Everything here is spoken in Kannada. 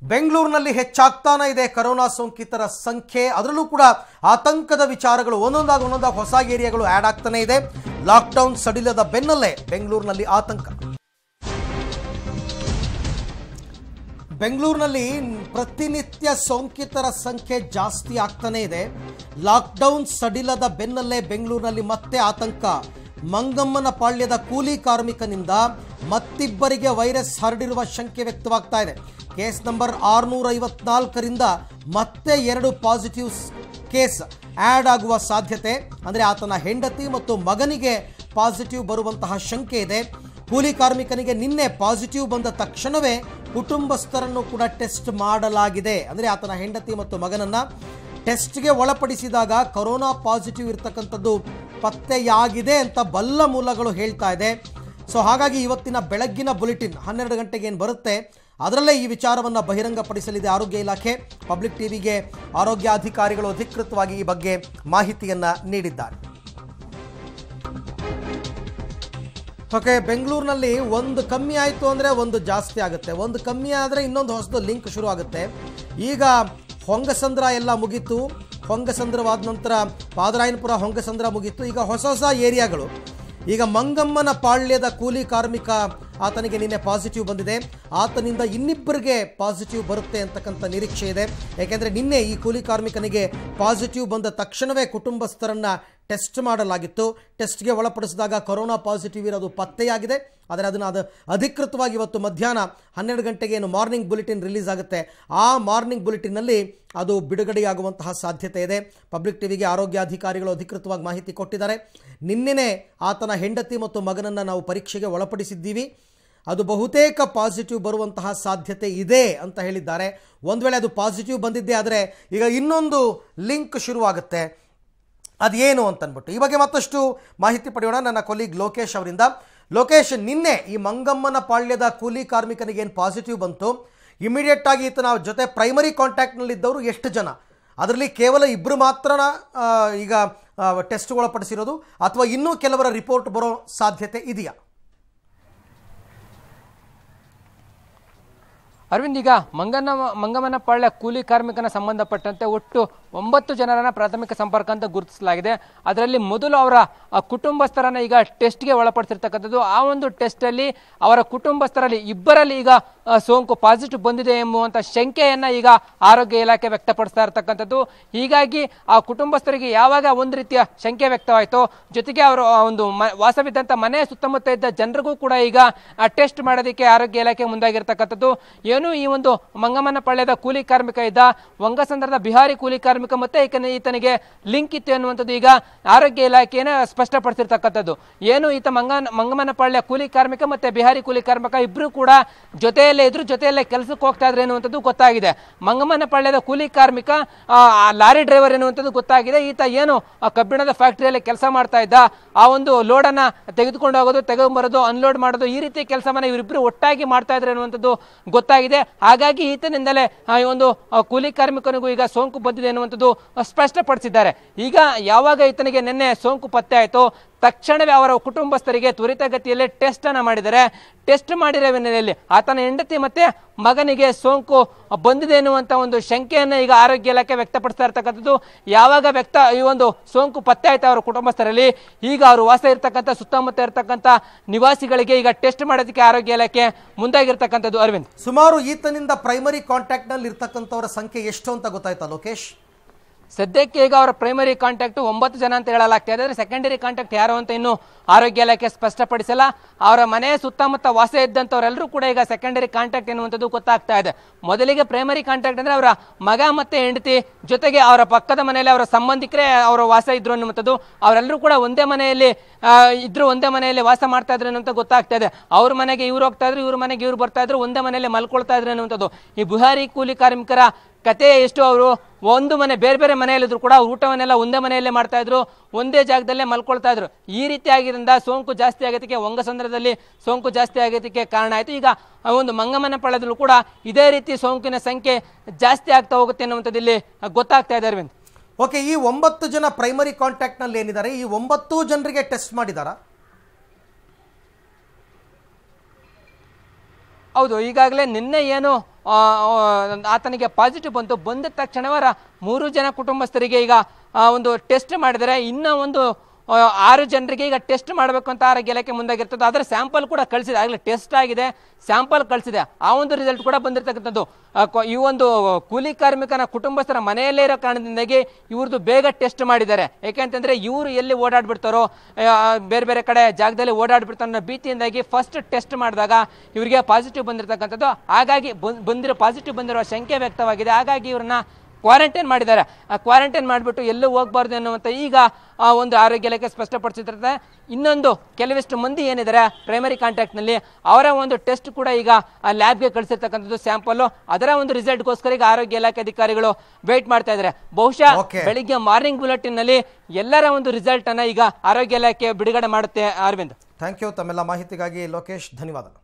ಬೆಂಗಳೂರಿನಲ್ಲಿ ಹೆಚ್ಚಾಗ್ತಾನೆ ಇದೆ ಕರೋನಾ ಸೋಂಕಿತರ ಸಂಖ್ಯೆ ಅದರಲ್ಲೂ ಕೂಡ ಆತಂಕದ ವಿಚಾರಗಳು ಒಂದೊಂದಾಗಿ ಒಂದೊಂದಾಗಿ ಹೊಸ ಏರಿಯಾಗಳು ಆ್ಯಡ್ ಆಗ್ತಾನೆ ಇದೆ ಲಾಕ್ಡೌನ್ ಸಡಿಲದ ಬೆನ್ನಲ್ಲೇ ಬೆಂಗಳೂರಿನಲ್ಲಿ ಆತಂಕ ಬೆಂಗಳೂರಿನಲ್ಲಿ ಪ್ರತಿನಿತ್ಯ ಸೋಂಕಿತರ ಸಂಖ್ಯೆ ಜಾಸ್ತಿ ಆಗ್ತಾನೆ ಇದೆ ಲಾಕ್ಡೌನ್ ಸಡಿಲದ ಬೆನ್ನಲ್ಲೇ ಬೆಂಗಳೂರಿನಲ್ಲಿ ಮತ್ತೆ ಆತಂಕ ಮಂಗಮ್ಮನ ಪಾಳ್ಯದ ಕೂಲಿ ಕಾರ್ಮಿಕನಿಂದ ಮತ್ತಿಬ್ಬರಿಗೆ ವೈರಸ್ ಹರಡಿರುವ ಶಂಕೆ ವ್ಯಕ್ತವಾಗ್ತಾ ಇದೆ ಕೇಸ್ ನಂಬರ್ ಆರುನೂರ ಐವತ್ನಾಲ್ಕರಿಂದ ಮತ್ತೆ ಎರಡು ಪಾಸಿಟಿವ್ ಕೇಸ್ ಆ್ಯಡ್ ಆಗುವ ಸಾಧ್ಯತೆ ಅಂದರೆ ಆತನ ಹೆಂಡತಿ ಮತ್ತು ಮಗನಿಗೆ ಪಾಸಿಟಿವ್ ಬರುವಂತಹ ಶಂಕೆ ಇದೆ ಕೂಲಿ ಕಾರ್ಮಿಕನಿಗೆ ನಿನ್ನೆ ಪಾಸಿಟಿವ್ ಬಂದ ತಕ್ಷಣವೇ ಕುಟುಂಬಸ್ಥರನ್ನು ಕೂಡ ಟೆಸ್ಟ್ ಮಾಡಲಾಗಿದೆ ಅಂದರೆ ಆತನ ಹೆಂಡತಿ ಮತ್ತು ಮಗನನ್ನ ಟೆಸ್ಟ್ಗೆ ಒಳಪಡಿಸಿದಾಗ ಕೊರೋನಾ ಪಾಸಿಟಿವ್ ಇರ್ತಕ್ಕಂಥದ್ದು ಪತ್ತೆಯಾಗಿದೆ ಅಂತ ಬಲ್ಲ ಮೂಲಗಳು ಹೇಳ್ತಾ ಇದೆ ಸೊ ಹಾಗಾಗಿ ಇವತ್ತಿನ ಬೆಳಗ್ಗಿನ ಬುಲೆಟಿನ್ ಹನ್ನೆರಡು ಗಂಟೆಗೆ ಏನು ಬರುತ್ತೆ ಅದರಲ್ಲೇ ಈ ವಿಚಾರವನ್ನು ಬಹಿರಂಗಪಡಿಸಲಿದೆ ಆರೋಗ್ಯ ಇಲಾಖೆ ಪಬ್ಲಿಕ್ ಟಿವಿಗೆ ಆರೋಗ್ಯ ಅಧಿಕಾರಿಗಳು ಅಧಿಕೃತವಾಗಿ ಈ ಬಗ್ಗೆ ಮಾಹಿತಿಯನ್ನು ನೀಡಿದ್ದಾರೆ ಓಕೆ ಬೆಂಗಳೂರಿನಲ್ಲಿ ಒಂದು ಕಮ್ಮಿ ಆಯಿತು ಅಂದರೆ ಒಂದು ಜಾಸ್ತಿ ಆಗುತ್ತೆ ಒಂದು ಕಮ್ಮಿ ಆದರೆ ಇನ್ನೊಂದು ಹೊಸದು ಲಿಂಕ್ ಶುರು ಆಗುತ್ತೆ ಈಗ ಹೊಂಗಸಂದ್ರ ಎಲ್ಲ ಮುಗೀತು ಹೊಂಗಸಂದ್ರವಾದ ನಂತರ ಪಾದರಾಯನಪುರ ಹೊಂಗಸಂದ್ರ ಮುಗೀತು ಈಗ ಹೊಸ ಹೊಸ ಏರಿಯಾಗಳು ಈಗ ಮಂಗಮ್ಮನ ಪಾಳ್ಯದ ಕೂಲಿ ಕಾರ್ಮಿಕ ಆತನಿಗೆ ನಿನ್ನೆ ಪಾಸಿಟಿವ್ ಬಂದಿದೆ ಆತನಿಂದ ಇನ್ನಿಬ್ಬರಿಗೆ ಪಾಸಿಟಿವ್ ಬರುತ್ತೆ ಅಂತಕ್ಕಂಥ ನಿರೀಕ್ಷೆ ಇದೆ ಯಾಕೆಂದರೆ ನಿನ್ನೆ ಈ ಕೂಲಿ ಕಾರ್ಮಿಕನಿಗೆ ಪಾಸಿಟಿವ್ ಬಂದ ತಕ್ಷಣವೇ ಕುಟುಂಬಸ್ಥರನ್ನು ಟೆಸ್ಟ್ ಮಾಡಲಾಗಿತ್ತು ಟೆಸ್ಟ್ಗೆ ಒಳಪಡಿಸಿದಾಗ ಕೊರೋನಾ ಪಾಸಿಟಿವ್ ಇರೋದು ಪತ್ತೆಯಾಗಿದೆ ಆದರೆ ಅದನ್ನು ಅದು ಅಧಿಕೃತವಾಗಿ ಇವತ್ತು ಮಧ್ಯಾಹ್ನ ಹನ್ನೆರಡು ಗಂಟೆಗೆ ಏನು ಮಾರ್ನಿಂಗ್ ಬುಲೆಟಿನ್ ರಿಲೀಸ್ ಆಗುತ್ತೆ ಆ ಮಾರ್ನಿಂಗ್ ಬುಲೆಟಿನ್ನಲ್ಲಿ ಅದು ಬಿಡುಗಡೆಯಾಗುವಂತಹ ಸಾಧ್ಯತೆ ಇದೆ ಪಬ್ಲಿಕ್ ಟಿವಿಗೆ ಆರೋಗ್ಯ ಅಧಿಕಾರಿಗಳು ಅಧಿಕೃತವಾಗಿ ಮಾಹಿತಿ ಕೊಟ್ಟಿದ್ದಾರೆ ನಿನ್ನೆನೇ ಆತನ ಹೆಂಡತಿ ಮತ್ತು ಮಗನನ್ನು ನಾವು ಪರೀಕ್ಷೆಗೆ ಒಳಪಡಿಸಿದ್ದೀವಿ ಅದು ಬಹುತೇಕ ಪಾಸಿಟಿವ್ ಬರುವಂತಹ ಸಾಧ್ಯತೆ ಇದೆ ಅಂತ ಹೇಳಿದ್ದಾರೆ ಒಂದು ವೇಳೆ ಅದು ಪಾಸಿಟಿವ್ ಬಂದಿದ್ದೇ ಆದರೆ ಈಗ ಇನ್ನೊಂದು ಲಿಂಕ್ ಶುರುವಾಗುತ್ತೆ ಅದೇನು ಅಂತನ್ಬಿಟ್ಟು ಈ ಬಗ್ಗೆ ಮತ್ತಷ್ಟು ಮಾಹಿತಿ ಪಡೆಯೋಣ ನನ್ನ ಕೊಲೀಗ್ ಲೋಕೇಶ್ ಅವರಿಂದ ಲೋಕೇಶ್ ನಿನ್ನೆ ಈ ಮಂಗಮ್ಮನ ಪಾಳ್ಯದ ಕೂಲಿ ಕಾರ್ಮಿಕನಿಗೆ ಏನು ಪಾಸಿಟಿವ್ ಬಂತು ಇಮಿಡಿಯೇಟ್ ಆಗಿ ಈತನ ಜೊತೆ ಪ್ರೈಮರಿ ಕಾಂಟ್ಯಾಕ್ಟ್ನಲ್ಲಿದ್ದವರು ಎಷ್ಟು ಜನ ಅದರಲ್ಲಿ ಕೇವಲ ಇಬ್ಬರು ಮಾತ್ರನ ಆ, ಈಗ ಟೆಸ್ಟ್ ಒಳಪಡಿಸಿರೋದು ಅಥವಾ ಇನ್ನೂ ಕೆಲವರ ರಿಪೋರ್ಟ್ ಬರೋ ಸಾಧ್ಯತೆ ಇದೆಯಾ ಅರವಿಂದ್ ಈಗ ಮಂಗನ ಮಂಗಮನ ಪಾಳ್ಯ ಕೂಲಿ ಕಾರ್ಮಿಕನ ಸಂಬಂಧಪಟ್ಟಂತೆ ಒಟ್ಟು ಒಂಬತ್ತು ಜನರನ್ನ ಪ್ರಾಥಮಿಕ ಸಂಪರ್ಕ ಅಂತ ಗುರುತಿಸಲಾಗಿದೆ ಅದರಲ್ಲಿ ಮೊದಲು ಅವರ ಆ, ಕುಟುಂಬಸ್ಥರನ್ನ ಈಗ ಟೆಸ್ಟ್ಗೆ ಒಳಪಡಿಸಿರ್ತಕ್ಕಂಥದ್ದು ಆ ಒಂದು ಟೆಸ್ಟಲ್ಲಿ ಅವರ ಕುಟುಂಬಸ್ಥರಲ್ಲಿ ಇಬ್ಬರಲ್ಲಿ ಈಗ ಆ, ಸೋಂಕು ಪಾಸಿಟಿವ್ ಬಂದಿದೆ ಎಂಬುವಂಥ ಶಂಕೆಯನ್ನ ಈಗ ಆರೋಗ್ಯ ಇಲಾಖೆ ವ್ಯಕ್ತಪಡಿಸ್ತಾ ಇರ್ತಕ್ಕಂಥದ್ದು ಹೀಗಾಗಿ ಆ ಕುಟುಂಬಸ್ಥರಿಗೆ ಯಾವಾಗ ಒಂದು ರೀತಿಯ ಶಂಕೆ ವ್ಯಕ್ತವಾಯಿತು ಜೊತೆಗೆ ಅವರು ಆ ಒಂದು ಮ ವಾಸವಿದ್ದಂಥ ಮನೆ ಸುತ್ತಮುತ್ತ ಇದ್ದ ಜನರಿಗೂ ಕೂಡ ಈಗ ಟೆಸ್ಟ್ ಮಾಡೋದಕ್ಕೆ ಆರೋಗ್ಯ ಇಲಾಖೆ ಮುಂದಾಗಿರ್ತಕ್ಕಂಥದ್ದು ಏನು ಈ ಒಂದು ಮಂಗಮ್ಮನ ಪಾಳ್ಯದ ಕೂಲಿ ಕಾರ್ಮಿಕ ಇದ್ದ ವಂಗಸಂದ್ರದ ಬಿಹಾರಿ ಕೂಲಿ ಕಾರ್ಮಿಕ ಮತ್ತೆ ಈತನ ಈತನಿಗೆ ಲಿಂಕ್ ಇತ್ತು ಎನ್ನುವಂಥದ್ದು ಈಗ ಆರೋಗ್ಯ ಇಲಾಖೆನ ಸ್ಪಷ್ಟಪಡಿಸಿರ್ತಕ್ಕಂಥದ್ದು ಏನು ಈತ ಮಂಗನ ಮಂಗಮ್ಮನ ಪಾಳ್ಯ ಕೂಲಿ ಕಾರ್ಮಿಕ ಮತ್ತೆ ಬಿಹಾರಿ ಕೂಲಿ ಕಾರ್ಮಿಕ ಇಬ್ರು ಕೂಡ ಜೊತೆಯಲ್ಲೇ ಇದ್ರು ಜೊತೆಯಲ್ಲೇ ಕೆಲಸಕ್ಕೆ ಹೋಗ್ತಾ ಇದ್ರು ಎನ್ನುವಂಥದ್ದು ಗೊತ್ತಾಗಿದೆ ಮಂಗಮ್ಮನ ಪಾಳ್ಯದ ಕೂಲಿ ಕಾರ್ಮಿಕ ಆ, ಆ ಲಾರಿ ಡ್ರೈವರ್ ಎನ್ನುವಂಥದ್ದು ಗೊತ್ತಾಗಿದೆ ಈತ ಏನು ಆ ಕಬ್ಬಿಣದ ಫ್ಯಾಕ್ಟರಿಯಲ್ಲಿ ಕೆಲಸ ಮಾಡ್ತಾ ಇದ್ದ ಆ ಒಂದು ಲೋಡನ್ನ ತೆಗೆದುಕೊಂಡು ಹೋಗೋದು ತೆಗೆದುಬರೋದು ಅನ್ಲೋಡ್ ಮಾಡೋದು ಈ ರೀತಿ ಕೆಲಸವನ್ನ ಇವರಿಬ್ಬರು ಒಟ್ಟಾಗಿ ಮಾಡ್ತಾ ಇದ್ರು ಎನ್ನುವಂಥದ್ದು ಗೊತ್ತಾಗಿದೆ ಹಾಗಾಗಿ ಈತನಿಂದಲೇ ಆ, ಈ ಒಂದು ಆ, ಕೂಲಿ ಕಾರ್ಮಿಕನಿಗೂ ಈಗ ಸೋಂಕು ಬಂದಿದೆ ಎನ್ನುವಂಥದ್ದು ಸ್ಪಷ್ಟಪಡಿಸಿದ್ದಾರೆ ಈಗ ಯಾವಾಗ ಈತನಿಗೆ ನಿನ್ನೆ ಸೋಂಕು ಪತ್ತೆ ಆಯಿತು ತಕ್ಷಣವೇ ಅವರ ಕುಟುಂಬಸ್ಥರಿಗೆ ತ್ವರಿತಗತಿಯಲ್ಲಿ ಟೆಸ್ಟ್ ಅನ್ನ ಮಾಡಿದರೆ ಟೆಸ್ಟ್ ಮಾಡಿರೋ ಹಿನ್ನೆಲೆಯಲ್ಲಿ ಆತನ ಹೆಂಡತಿ ಮತ್ತೆ ಮಗನಿಗೆ ಸೋಂಕು ಬಂದಿದೆ ಎನ್ನುವಂತ ಒಂದು ಶಂಕೆಯನ್ನು ಈಗ ಆರೋಗ್ಯ ಇಲಾಖೆ ವ್ಯಕ್ತಪಡಿಸ್ತಾ ಇರ್ತಕ್ಕಂಥದ್ದು ಯಾವಾಗ ವ್ಯಕ್ತ ಈ ಒಂದು ಸೋಂಕು ಪತ್ತೆ ಆಯ್ತು ಅವರ ಕುಟುಂಬಸ್ಥರಲ್ಲಿ ಈಗ ಅವರು ವಾಸ ಇರ್ತಕ್ಕಂಥ ಸುತ್ತಮುತ್ತ ಇರ್ತಕ್ಕಂಥ ನಿವಾಸಿಗಳಿಗೆ ಈಗ ಟೆಸ್ಟ್ ಮಾಡೋದಕ್ಕೆ ಆರೋಗ್ಯ ಇಲಾಖೆ ಮುಂದಾಗಿರ್ತಕ್ಕಂಥದ್ದು ಅರವಿಂದ್ ಸುಮಾರು ಈತನಿಂದ ಪ್ರೈಮರಿ ಕಾಂಟ್ಯಾಕ್ಟ್ನಲ್ಲಿ ಇರ್ತಕ್ಕಂಥವರ ಸಂಖ್ಯೆ ಎಷ್ಟು ಅಂತ ಗೊತ್ತಾಯ್ತಾ ಲೋಕೇಶ್ ಸದ್ಯಕ್ಕೆ ಈಗ ಅವರ ಪ್ರೈಮರಿ ಕಾಂಟ್ಯಾಕ್ಟ್ ಒಂಬತ್ತು ಜನ ಅಂತ ಹೇಳಲಾಗ್ತಾ ಇದೆ ಆದರೆ ಸೆಕೆಂಡರಿ ಕಾಂಟ್ಯಾಕ್ಟ್ ಯಾರು ಅಂತ ಇನ್ನು ಆರೋಗ್ಯ ಇಲಾಖೆ ಸ್ಪಷ್ಟಪಡಿಸಲ್ಲ ಅವರ ಮನೆ ಸುತ್ತಮುತ್ತ ವಾಸ ಇದ್ದಂಥವರೆಲ್ಲರೂ ಕೂಡ ಈಗ ಸೆಕೆಂಡರಿ ಕಾಂಟ್ಯಾಕ್ಟ್ ಎನ್ನುವಂಥದ್ದು ಗೊತ್ತಾಗ್ತಾ ಇದೆ ಮೊದಲಿಗೆ ಪ್ರೈಮರಿ ಕಾಂಟ್ಯಾಕ್ಟ್ ಅಂದ್ರೆ ಅವರ ಮಗ ಮತ್ತೆ ಹೆಂಡತಿ ಜೊತೆಗೆ ಅವರ ಪಕ್ಕದ ಮನೆಯಲ್ಲಿ ಅವರ ಸಂಬಂಧಿಕರೇ ಅವರ ವಾಸ ಇದ್ರು ಅನ್ನುವಂಥದ್ದು ಅವರೆಲ್ಲರೂ ಕೂಡ ಒಂದೇ ಮನೆಯಲ್ಲಿ ಆ, ಇದ್ರು ಒಂದೇ ಮನೆಯಲ್ಲಿ ವಾಸ ಮಾಡ್ತಾ ಇದ್ರು ಅನ್ನುವಂಥ ಗೊತ್ತಾಗ್ತಾ ಇದೆ ಅವ್ರ ಮನೆಗೆ ಇವ್ರು ಹೋಗ್ತಾ ಇದ್ರು ಇವ್ರ ಮನೆಗೆ ಇವ್ರು ಬರ್ತಾ ಇದ್ರು ಒಂದೇ ಮನೆಯಲ್ಲಿ ಮಲ್ಕೊಳ್ತಾ ಇದ್ರು ಅನ್ನುವಂಥದ್ದು ಈ ಬಿಹಾರಿ ಕೂಲಿ ಕಾರ್ಮಿಕರ ಕತೆ ಎಷ್ಟು ಅವರು ಒಂದು ಮನೆ ಬೇರೆ ಬೇರೆ ಮನೆಯಲ್ಲಿದ್ರು ಕೂಡ ಊಟವನ್ನೆಲ್ಲ ಒಂದೇ ಮನೆಯಲ್ಲೇ ಮಾಡ್ತಾ ಇದ್ರು ಒಂದೇ ಜಾಗದಲ್ಲೇ ಮಲ್ಕೊಳ್ತಾ ಇದ್ರು ಈ ರೀತಿ ಆಗಿದ್ರಿಂದ ಸೋಂಕು ಜಾಸ್ತಿ ಆಗೋದಕ್ಕೆ ಒಂಗಸಂದ್ರದಲ್ಲಿ ಸೋಂಕು ಜಾಸ್ತಿ ಆಗೋದಕ್ಕೆ ಕಾರಣ ಆಯಿತು ಈಗ ಆ ಒಂದು ಮಂಗಮನ ಪಳದಲ್ಲೂ ಕೂಡ ಇದೇ ರೀತಿ ಸೋಂಕಿನ ಸಂಖ್ಯೆ ಜಾಸ್ತಿ ಆಗ್ತಾ ಹೋಗುತ್ತೆ ಅನ್ನುವಂಥದ್ದು ಇಲ್ಲಿ ಗೊತ್ತಾಗ್ತಾ ಇದೆ ಅರವಿಂದ್ ಓಕೆ ಈ ಒಂಬತ್ತು ಜನ ಪ್ರೈಮರಿ ಕಾಂಟ್ಯಾಕ್ಟ್ನಲ್ಲಿ ಏನಿದ್ದಾರೆ ಈ ಒಂಬತ್ತು ಜನರಿಗೆ ಟೆಸ್ಟ್ ಮಾಡಿದಾರಾ ಹೌದು ಈಗಾಗಲೇ ನಿನ್ನೆ ಏನು ಆ, ಆ, ಆತನಿಗೆ ಪಾಸಿಟಿವ್ ಬಂತು ಬಂದ ತಕ್ಷಣವರ ಮೂರು ಜನ ಕುಟುಂಬಸ್ಥರಿಗೆ ಈಗ ಆ, ಒಂದು ಟೆಸ್ಟ್ ಮಾಡಿದರೆ ಇನ್ನೂ ಒಂದು ಆ, ಆರು ಜನರಿಗೆ ಈಗ ಟೆಸ್ಟ್ ಮಾಡಬೇಕು ಅಂತ ಆರೋಗ್ಯ ಇಲಾಖೆ ಮುಂದಾಗಿರ್ತದೆ ಅದರ ಸ್ಯಾಂಪಲ್ ಕೂಡ ಕಳಿಸಿದೆ ಆಗಲೇ ಟೆಸ್ಟ್ ಆಗಿದೆ ಸ್ಯಾಂಪಲ್ ಕಳಿಸಿದೆ ಆ ಒಂದು ರಿಸಲ್ಟ್ ಕೂಡ ಬಂದಿರತಕ್ಕಂಥದ್ದು ಆ, ಕೊ- ಈ ಒಂದು ಕೂಲಿ ಕಾರ್ಮಿಕನ ಕುಟುಂಬಸ್ಥರ ಮನೆಯಲ್ಲೇ ಇರೋ ಕಾರಣದಿಂದಾಗಿ ಇವ್ರದ್ದು ಬೇಗ ಟೆಸ್ಟ್ ಮಾಡಿದ್ದಾರೆ ಯಾಕೆಂತಂದ್ರೆ ಇವರು ಎಲ್ಲಿ ಓಡಾಡ್ಬಿಡ್ತಾರೋ ಆ, ಬೇರೆ ಬೇರೆ ಕಡೆ ಜಾಗದಲ್ಲಿ ಓಡಾಡ್ಬಿಡ್ತಾರೋ ಅನ್ನೋ ಭೀತಿಯಿಂದಾಗಿ ಫಸ್ಟ್ ಟೆಸ್ಟ್ ಮಾಡಿದಾಗ ಇವರಿಗೆ ಪಾಸಿಟಿವ್ ಬಂದಿರತಕ್ಕಂಥದ್ದು ಹಾಗಾಗಿ ಬಂದ್- ಬಂದಿರೋ ಪಾಸಿಟಿವ್ ಬಂದಿರುವ ಶಂಕೆ ವ್ಯಕ್ತವಾಗಿದೆ ಹಾಗಾಗಿ ಇವ್ರನ್ನ ಕ್ವಾರಂಟೈನ್ ಮಾಡಿದ್ದಾರೆ ಆ ಕ್ವಾರಂಟೈನ್ ಮಾಡಿಬಿಟ್ಟು ಎಲ್ಲೂ ಹೋಗಬಾರ್ದು ಅನ್ನುವಂಥ ಈಗ ಆ ಒಂದು ಆರೋಗ್ಯ ಇಲಾಖೆ ಸ್ಪಷ್ಟಪಡಿಸಿದ್ರೆ ಇನ್ನೊಂದು ಕೆಲವಿಷ್ಟು ಮಂದಿ ಏನಿದ್ದಾರೆ ಪ್ರೈಮರಿ ಕಾಂಟ್ಯಾಕ್ಟ್ನಲ್ಲಿ ಅವರ ಒಂದು ಟೆಸ್ಟ್ ಕೂಡ ಈಗ ಆ ಲ್ಯಾಬ್ಗೆ ಕಳಿಸಿರ್ತಕ್ಕಂಥದ್ದು ಸ್ಯಾಂಪಲ್ಲು ಅದರ ಒಂದು ರಿಸಲ್ಟ್ಗೋಸ್ಕರ ಈಗ ಆರೋಗ್ಯ ಇಲಾಖೆ ಅಧಿಕಾರಿಗಳು ವೇಟ್ ಮಾಡ್ತಾ ಇದ್ದಾರೆ ಬಹುಶಃ Okay. ಬೆಳಿಗ್ಗೆ ಮಾರ್ನಿಂಗ್ ಬುಲೆಟಿನ್ನಲ್ಲಿ ಎಲ್ಲರ ಒಂದು ರಿಸಲ್ಟ್ ಅನ್ನ ಈಗ ಆರೋಗ್ಯ ಇಲಾಖೆ ಬಿಡುಗಡೆ ಮಾಡುತ್ತೆ ಅರವಿಂದ್ ಥ್ಯಾಂಕ್ ಯು ತಮ್ಮೆಲ್ಲ ಮಾಹಿತಿಗಾಗಿ ಲೋಕೇಶ್ ಧನ್ಯವಾದ